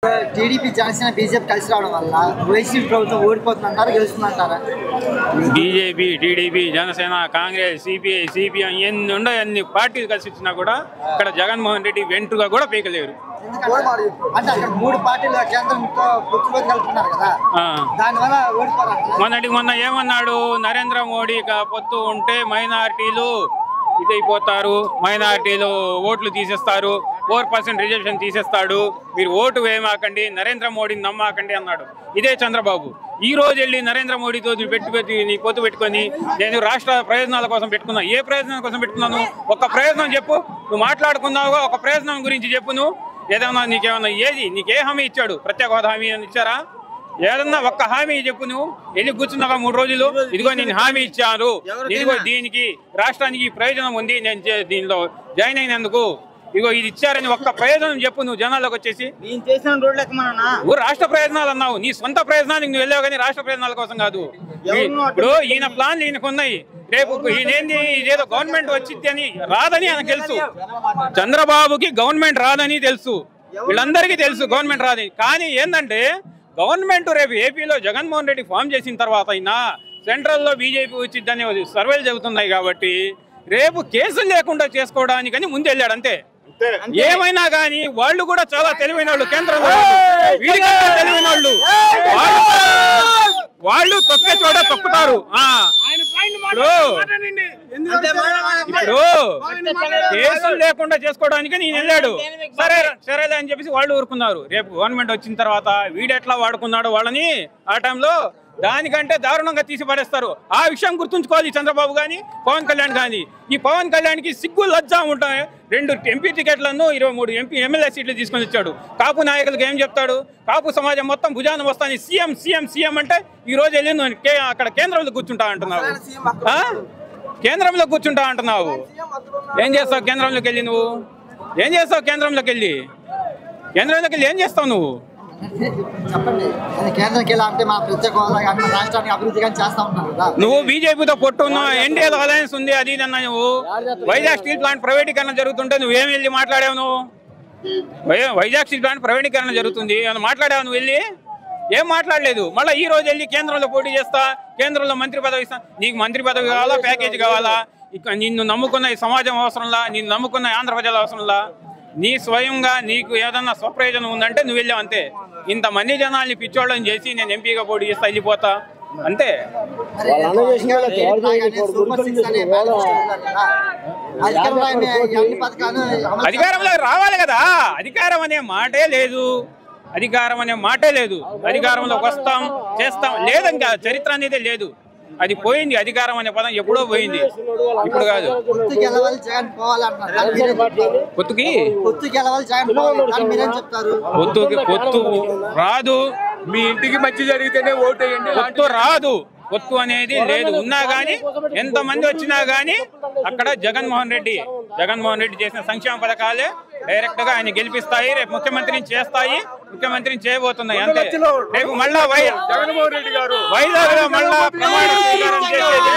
TDP Janasena BJP కలిసి రావడం వల్ల వైసీపీ ప్రభుత్వం ఓడిపోతుందంటారా గెలుస్తుందంటారా BJP TDP Janasena Congress CPI CPM ఎన్ని ఉండో ఎన్ని పార్టీలు కలిసి వచ్చినా కూడా ఇక్కడ జగన్మోహన్ రెడ్డి వెంట్రుగా కూడా పీకలేరు ఎందుకంటే అంటే అక్కడ మూడు పార్టీలు కేంద్రంతో పొత్తులో కలుపుతున్నారు కదా ఆ. దానివల్ల ఓడిపోరంటారా మొన్నటికి మొన్న ఏమన్నాడు నరేంద్ర మోడీ కా- పొత్తు ఉంటే మైనారిటీలు ఇదైపోతారు మైనారిటీలు ఓట్లు తీసేస్తారు ఫోర్ పర్సెంట్ రిజర్వేషన్ తీసేస్తాడు మీరు ఓటు వేయమాకండి నరేంద్ర మోడీని నమ్మాకండి అన్నాడు ఇదే చంద్రబాబు ఈ రోజు వెళ్ళి నరేంద్ర మోడీతో నువ్వు పెట్టు పెట్టి నీ పొత్తు పెట్టుకొని నేను రాష్ట్ర ప్రయోజనాల కోసం పెట్టుకున్నా ఏ ప్రయోజనం కోసం పెట్టుకున్నాను ఒక ప్రయోజనం చెప్పు నువ్వు మాట్లాడుకున్నావుగా ఒక ప్రయోజనం గురించి చెప్పు నువ్వు ఏదైనా నీకేమన్నా ఏది నీకే హామీ ఇచ్చాడు ప్రత్యేక హోదా హామీ అని ఇచ్చారా ఏదన్నా ఒక్క హామీ చెప్పు నువ్వు వెళ్ళి కూర్చున్నాక మూడు రోజులు ఇదిగో నేను హామీ ఇచ్చాను ఇదిగో దీనికి రాష్ట్రానికి ఈ ప్రయోజనం ఉంది నేను చే- దీనిలో జాయిన్ అయినందుకు ఇదిగో ఇది ఇచ్చారని ఒక్క ప్రయోజనం చెప్పు నువ్వు జనాల్లోకి వచ్చేసి నేను చేసిన రోడ్లు ఎక్కమన్నా నువ్వు రాష్ట్ర ప్రయోజనాలు అన్నావు నీ సొంత ప్రయోజనానికి నువ్వు వెళ్ళావు కానీ రాష్ట్ర ప్రయోజనాల కోసం కాదు ఇప్పుడు ఈయన ప్లాన్లు ఈయనకు ఉన్నాయి రేపు ఈయనేంది ఇదేదో గవర్నమెంట్ వచ్చింది అని రాదని ఆయనకు తెలుసు చంద్రబాబుకి గవర్నమెంట్ రాదని తెలుసు వీళ్ళందరికీ తెలుసు గవర్నమెంట్ రాదని కానీ ఏంటంటే గవర్నమెంట్ రేపు ఏపీలో జగన్మోహన్ రెడ్డి ఫామ్ చేసిన తర్వాత అయినా సెంట్రల్లో బీజేపీ వచ్చిందని సర్వేలు చెబుతున్నాయి కాబట్టి రేపు కేసులు లేకుండా చేసుకోవడానికని ముందు వెళ్ళాడు అంతే ఏమైనా కానీ వాళ్ళు కూడా చాలా తెలివైన వాళ్ళు కేంద్రంలో వీడికంటే తెలివైన వాళ్ళు వాళ్ళు- వాళ్ళు తొక్కే చోట తొక్కుతారు ఆ. ఇప్పుడు ఇప్పుడు కేసులు లేకుండా చేసుకోవడానికి నేను వెళ్ళాడు సరే సరేలే అని చెప్పేసి వాళ్ళు ఊరుకున్నారు రేపు గవర్నమెంట్ వచ్చిన తర్వాత వీడెట్లా వాడుకున్నాడు వాళ్ళని ఆ టైంలో దానికంటే దారుణంగా తీసి పడేస్తారు ఆ విషయం గుర్తుంచుకోవాలి చంద్రబాబు గాని పవన్ కళ్యాణ్ గాని ఈ పవన్ కళ్యాణ్కి సిగ్గు లజ్జ ఉంటాయి రెండు ఎంపీ టికెట్లను ఇరవై మూడు ఎంపీ ఎమ్మెల్యే సీట్లు తీసుకొని వచ్చాడు కాపు నాయకులకు ఏం చెప్తాడు కాపు సమాజం మొత్తం భుజాన వస్తాను సీఎం సీఎం సీఎం అంటే ఈ రోజు వెళ్ళి నువ్వు కే- అక్కడ కేంద్రంలో కూర్చుంటా అంటున్నావు ఆ? కేంద్రంలో కూర్చుంటా అంటున్నావు ఏం చేస్తావు కేంద్రంలోకి వెళ్ళి నువ్వు ఏం చేస్తావు కేంద్రంలోకి వెళ్ళి కేంద్రంలోకి వెళ్ళి ఏం చేస్తావు నువ్వు చెప్పండి అది కేంద్రంకి వెళ్ళా అంటే మన ప్రత్యేక హోదా కానీ మన రాష్ట్రానికి అభివృద్ధి కానీ చేస్తా ఉంటారు కదా నువ్వు బీజేపీతో పొట్టు ఉన్నావు ఎన్డీఏలో అలయన్స్ ఉంది అది ఇది అన్నా నువ్వు వైజాగ్ స్టీల్ ప్లాంట్ ప్రైవేటీకరణ జరుగుతుంటే నువ్వేం వెళ్ళి మాట్లాడావు నువ్వు వై- వైజాగ్ స్టీల్ ప్లాంట్ ప్రైవేటీకరణ జరుగుతుంది ఏమన్నా మాట్లాడావు నువ్వు వెళ్ళి ఏం మాట్లాడలేదు మళ్ళీ ఈ రోజు వెళ్ళి కేంద్రంలో పోటీ చేస్తా కేంద్రంలో మంత్రి పదవి ఇస్తా నీకు మంత్రి పదవి కావాలా ప్యాకేజీ కావాలా ఇక నిన్ను నమ్ముకున్న ఈ సమాజం అవసరంలా నిన్ను నమ్ముకున్న ఆంధ్ర ప్రజల అవసరంలా నీ స్వయంగా నీకు ఏదన్నా స్వప్రయోజనం ఉందంటే నువ్వు వెళ్ళావు అంతే ఇంతమంది జనాల్ని పిచ్చోళ్ళని చేసి నేను ఎంపీగా పోటీ చేస్తా వెళ్ళిపోతా అంతే మరి అధికారం రాగానే సూపర్ సిక్స్ అనే మేనిఫెస్టో వెళ్ళారు కదా. అధికారం రాగానే ఈ అన్ని పథకాలు అమలు అధికారంలో రావాలి కదా అధికారం అనే మాటే లేదు అధికారం అనే మాటే లేదు అధికారంలోకి వస్తాం చేస్తాం లేదంగా చరిత్ర అనేది లేదు అది పోయింది అధికారం అనే పదం ఎప్పుడో పోయింది ఇప్పుడు కాదు పొత్తు గెలవాలి జగన్ పోవాలంటున్నారు దాన్ని మీరేం చెప్తారు? పొత్తుకి పొత్తు గెలవాలి జగన్ పోవాలి దాన్ని మీరేం చెప్తారు పొత్తుకి పొత్తు రాదు మీ ఇంటికి మంచి జరిగితేనే ఓటు వేయండి పొత్తు రాదు పొత్తు అనేది లేదు ఉన్నా గానీ ఎంత మంది వచ్చినా గానీ అక్కడ జగన్మోహన్ రెడ్డి జగన్మోహన్ రెడ్డి చేసిన సంక్షేమ పథకాలే డైరెక్ట్ గా ఆయన గెలిపిస్తాయి రేపు ముఖ్యమంత్రిని చేస్తాయి ముఖ్యమంత్రిని చేయబోతున్నాయి అంతే రేపు మళ్ళా వై జగన్మోహన్ రెడ్డి గారు వైజాగ్ లో మళ్ళా ప్రమాణ స్వీకారం చేసేది